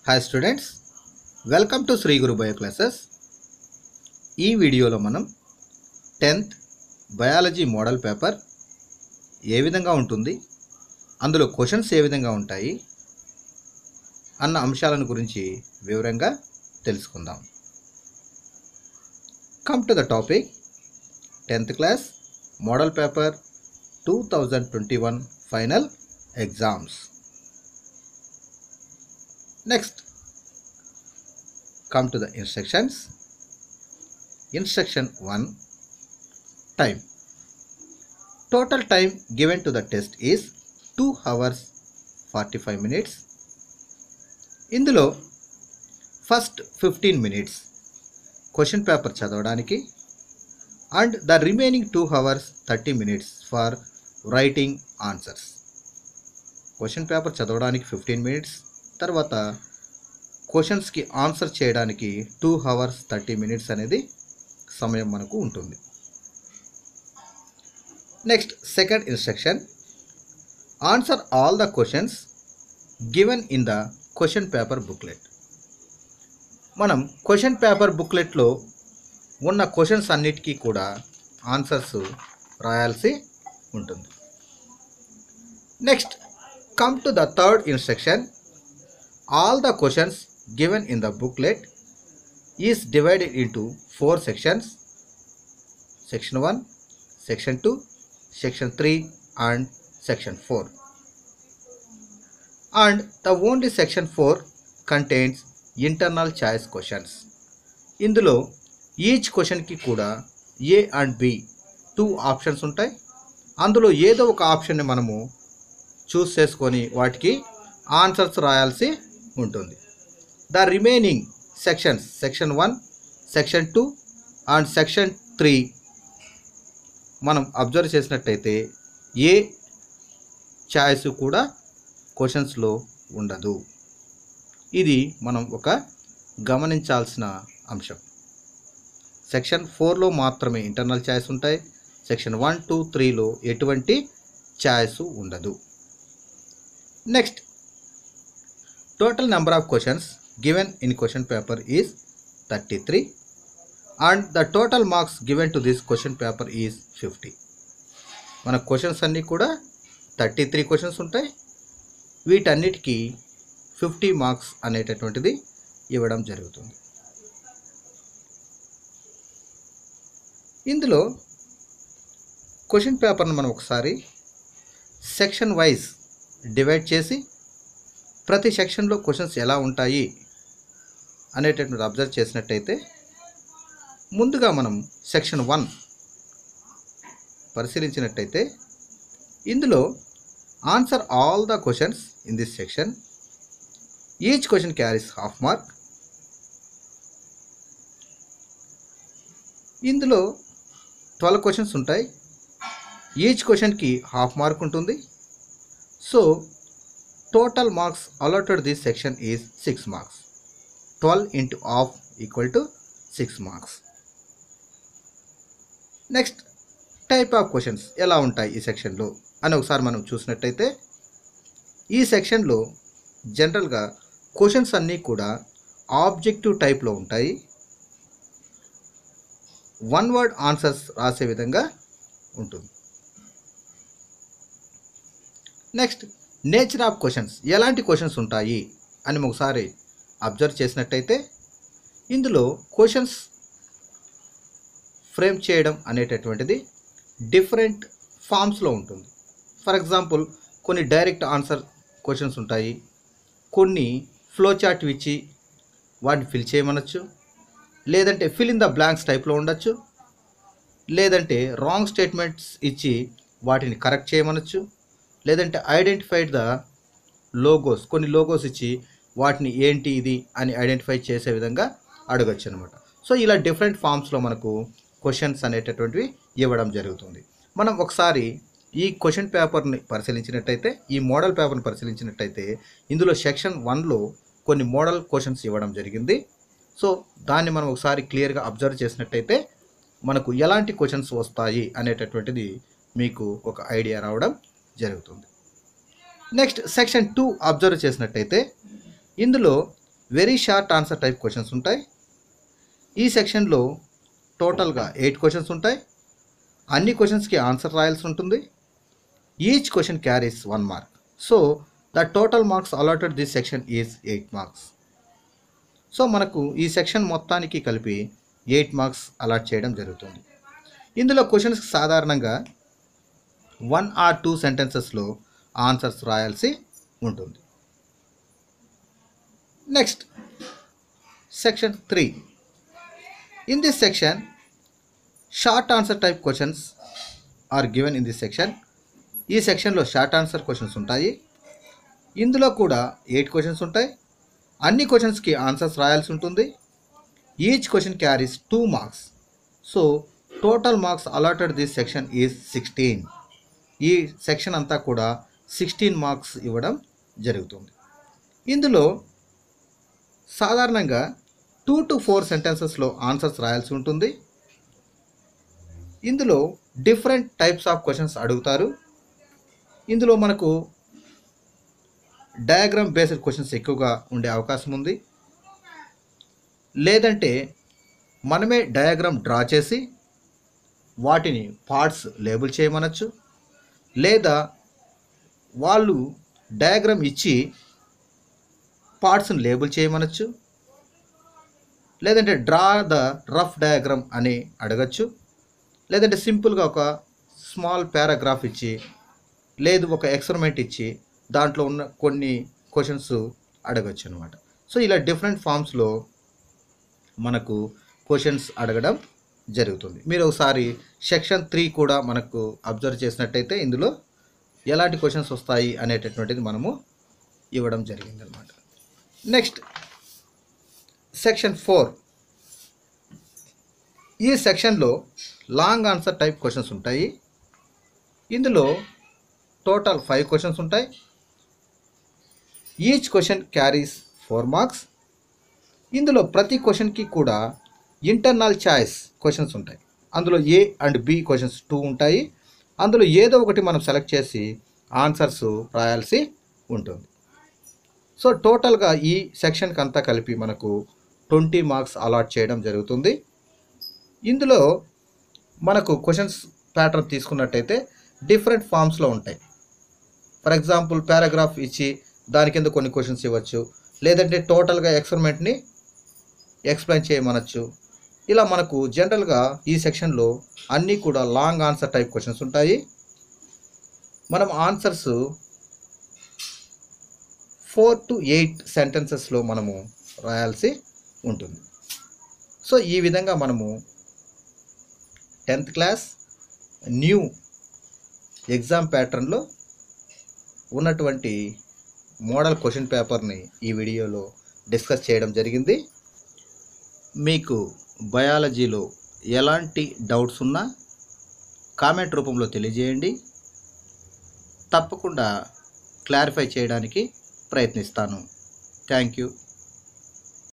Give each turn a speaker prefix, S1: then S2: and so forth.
S1: hi students welcome to Sri Guru bio classes ఈ వీడియోలో మనం టెన్త్ బయాలజీ మోడల్ పేపర్ ఏ విధంగా ఉంటుంది అందులో క్వశ్చన్స్ ఏ విధంగా ఉంటాయి అన్న అంశాలను గురించి వివరంగా తెలుసుకుందాం come to the topic tenth class model paper two thousand twenty one final exams next come to the instructions instruction 1 time total time given to the test is 2 hours 45 minutes ఇందులో first fifteen minutes question paper చదవడానికి and the remaining two hours thirty minutes for writing answers question paper చదవడానికి fifteen minutes తర్వాత క్వశ్చన్స్కి answer చేయడానికి two hours thirty minutes అనేది సమయం మనకు ఉంటుంది next second instruction answer all the questions given in the question paper booklet మనం question paper బుక్లెట్లో ఉన్న క్వశ్చన్స్ అన్నిటికీ కూడా ఆన్సర్స్ రాయాల్సి ఉంటుంది next come to the third instruction all the questions given in the booklet is divided into four sections section 1 section 2 section 3 and section 4 and the only section 4 contains internal choice questions ఇందులో each క్వశ్చన్కి కూడా A and B two options ఉంటాయి అందులో ఏదో ఒక ఆప్షన్ని మనము చూస్ చేసుకొని వాటికి ఆన్సర్స్ రాయాల్సి ఉంటుంది the remaining sections section one section two and section three మనం అబ్జర్వ్ చేసినట్టయితే ఏ ఛాయిస్ కూడా క్వశ్చన్స్లో ఉండదు ఇది మనం ఒక గమనించాల్సిన అంశం సెక్షన్ ఫోర్లో మాత్రమే ఇంటర్నల్ ఛాయిస్ ఉంటాయి సెక్షన్ వన్ టూ త్రీలో ఎటువంటి ఛాయిస్ ఉండదు next total number of questions given in question paper is 33 and the total marks given to this question paper is 50 మన క్వశ్చన్స్ అన్నీ కూడా థర్టీ త్రీ క్వశ్చన్స్ ఉంటాయి వీటన్నిటికీ ఫిఫ్టీ మార్క్స్ అనేటటువంటిది ఇవ్వడం జరుగుతుంది ఇందులో క్వశ్చన్ పేపర్ను మనం ఒకసారి సెక్షన్ వైజ్ డివైడ్ చేసి ప్రతి సెక్షన్లో క్వశ్చన్స్ ఎలా ఉంటాయి అనేటటువంటి అబ్జర్వ్ చేసినట్టయితే ముందుగా మనం సెక్షన్ వన్ పరిశీలించినట్టయితే ఇందులో answer all the questions in this section each question carries half mark ఇందులో ట్వెల్వ్ క్వశ్చన్స్ ఉంటాయి ఈచ్ క్వశ్చన్కి హాఫ్ మార్క్ ఉంటుంది so total marks allotted this section is 6 marks 12 into half equal to 6 marks next type of questions ఎలా ఉంటాయి ఈ సెక్షన్లో అని ఒకసారి మనం చూసినట్టయితే ఈ సెక్షన్లో జనరల్గా క్వశ్చన్స్ అన్నీ కూడా ఆబ్జెక్టివ్ టైప్లో ఉంటాయి వన్ వర్డ్ ఆన్సర్స్ రాసే విధంగా ఉంటుంది నెక్స్ట్ నేచర్ ఆఫ్ క్వశ్చన్స్ ఎలాంటి క్వశ్చన్స్ ఉంటాయి అని ఒకసారి అబ్జర్వ్ చేసినట్టయితే ఇందులో క్వశ్చన్స్ ఫ్రేమ్ చేయడం అనేటటువంటిది డిఫరెంట్ ఫామ్స్లో ఉంటుంది ఫర్ ఎగ్జాంపుల్ కొన్ని డైరెక్ట్ ఆన్సర్ క్వశ్చన్స్ ఉంటాయి కొన్ని ఫ్లో చార్ట్ ఇచ్చి వాటిని ఫిల్ చేయమనొచ్చు లేదంటే ఫిల్ ఇన్ ద బ్లాంక్స్ టైప్లో ఉండొచ్చు లేదంటే రాంగ్ స్టేట్మెంట్స్ ఇచ్చి వాటిని కరెక్ట్ చేయమనొచ్చు లేదంటే ఐడెంటిఫైడ్ ద లోగోస్ కొన్ని లోగోస్ ఇచ్చి వాటిని ఏంటి ఇది అని ఐడెంటిఫై చేసే విధంగా అడగచ్చు అనమాట సో ఇలా డిఫరెంట్ ఫామ్స్లో మనకు క్వశ్చన్స్ అనేటటువంటివి ఇవ్వడం జరుగుతుంది మనం ఒకసారి ఈ క్వశ్చన్ పేపర్ని పరిశీలించినట్టయితే ఈ మోడల్ పేపర్ని పరిశీలించినట్టయితే ఇందులో సెక్షన్ వన్లో కొన్ని మోడల్ క్వశ్చన్స్ ఇవ్వడం జరిగింది సో దాన్ని మనం ఒకసారి క్లియర్గా అబ్జర్వ్ చేసినట్టయితే మనకు ఎలాంటి క్వశ్చన్స్ వస్తాయి అనేటటువంటిది మీకు ఒక ఐడియా రావడం జరుగుతుంది నెక్స్ట్ సెక్షన్ టూ అబ్జర్వ్ చేసినట్టయితే ఇందులో very short answer type questions ఉంటాయి ఈ సెక్షన్లో టోటల్గా ఎయిట్ క్వశ్చన్స్ ఉంటాయి అన్ని క్వశ్చన్స్కి ఆన్సర్ రాయాల్సి ఉంటుంది each question carries one mark so the total marks allotted this section is eight marks so మనకు ఈ సెక్షన్ మొత్తానికి కలిపి ఎయిట్ మార్క్స్ అలాట్ చేయడం జరుగుతుంది ఇందులో క్వశ్చన్స్ సాధారణంగా వన్ ఆర్ టూ సెంటెన్సెస్లో ఆన్సర్స్ రాయాల్సి ఉంటుంది next section three in this section short answer type questions are given in this section ఈ సెక్షన్లో షార్ట్ ఆన్సర్ క్వశ్చన్స్ ఉంటాయి ఇందులో కూడా ఎయిట్ క్వశ్చన్స్ ఉంటాయి అన్ని క్వశ్చన్స్కి ఆన్సర్స్ రాయాల్సి ఉంటుంది each question carries two marks so total marks allotted this section is sixteen ఈ సెక్షన్ అంతా కూడా సిక్స్టీన్ మార్క్స్ ఇవ్వడం జరుగుతుంది ఇందులో సాధారణంగా టూ టు ఫోర్ సెంటెన్సెస్లో ఆన్సర్స్ రాయాల్సి ఉంటుంది ఇందులో డిఫరెంట్ టైప్స్ ఆఫ్ క్వశ్చన్స్ అడుగుతారు ఇందులో మనకు డయాగ్రామ్ బేస్డ్ క్వశ్చన్స్ ఎక్కువగా ఉండే అవకాశం ఉంది లేదంటే మనమే డయాగ్రామ్ డ్రా చేసి వాటిని పార్ట్స్ లేబుల్ చేయమనొచ్చు లేదా వాళ్ళు డయాగ్రామ్ ఇచ్చి పార్ట్స్ని లేబుల్ చేయమనొచ్చు లేదంటే డ్రా ద రఫ్ డయాగ్రామ్ అని అడగచ్చు లేదంటే సింపుల్గా ఒక స్మాల్ పారాగ్రాఫ్ ఇచ్చి లేదు ఒక ఎక్స్పెరిమెంట్ ఇచ్చి దాంట్లో ఉన్న కొన్ని క్వశ్చన్స్ అడగచ్చు అనమాట సో ఇలా డిఫరెంట్ ఫామ్స్లో మనకు క్వశ్చన్స్ అడగడం జరుగుతుంది మీరు ఒకసారి సెక్షన్ త్రీ కూడా మనకు అబ్జర్వ్ చేసినట్టయితే ఇందులో ఎలాంటి క్వశ్చన్స్ వస్తాయి అనేటటువంటిది మనము ఇవ్వడం జరిగింది అనమాట నెక్స్ట్ సెక్షన్ ఫోర్ ఈ సెక్షన్లో లాంగ్ ఆన్సర్ టైప్ క్వశ్చన్స్ ఉంటాయి ఇందులో టోటల్ ఫైవ్ క్వశ్చన్స్ ఉంటాయి each question carries four marks ఇందులో ప్రతి క్వశ్చన్కి కూడా ఇంటర్నల్ చాయిస్ క్వశ్చన్స్ ఉంటాయి అందులో A and B questions two ఉంటాయి అందులో ఏదో ఒకటి మనం సెలెక్ట్ చేసి ఆన్సర్స్ రాయాల్సి ఉంటుంది సో టోటల్గా ఈ సెక్షన్కి అంతా కలిపి మనకు ట్వంటీ మార్క్స్ అలాట్ చేయడం జరుగుతుంది ఇందులో మనకు క్వశ్చన్స్ ప్యాటర్న్ తీసుకున్నట్టయితే డిఫరెంట్ ఫామ్స్లో ఉంటాయి ఫర్ ఎగ్జాంపుల్ పారాగ్రాఫ్ ఇచ్చి దాని కింద కొన్ని క్వశ్చన్స్ ఇవ్వచ్చు లేదంటే టోటల్గా ఎక్స్పెరిమెంట్ని ఎక్స్ప్లెయిన్ చేయమనొచ్చు ఇలా మనకు జనరల్గా ఈ సెక్షన్లో అన్నీ కూడా లాంగ్ ఆన్సర్ టైప్ క్వశ్చన్స్ ఉంటాయి మనం ఆన్సర్స్ ఫోర్ టు ఎయిట్ సెంటెన్సెస్లో మనము రాయాల్సి ఉంటుంది సో ఈ విధంగా మనము టెన్త్ క్లాస్ న్యూ ఎగ్జామ్ ప్యాటర్న్లో ఉన్నటువంటి మోడల్ క్వశ్చన్ పేపర్ని ఈ వీడియోలో డిస్కస్ చేయడం జరిగింది మీకు బయాలజీలో ఎలాంటి డౌట్స్ ఉన్నా కామెంట్ రూపంలో తెలియజేయండి తప్పకుండా క్లారిఫై చేయడానికి ప్రయత్నిస్తాను థ్యాంక్ యూ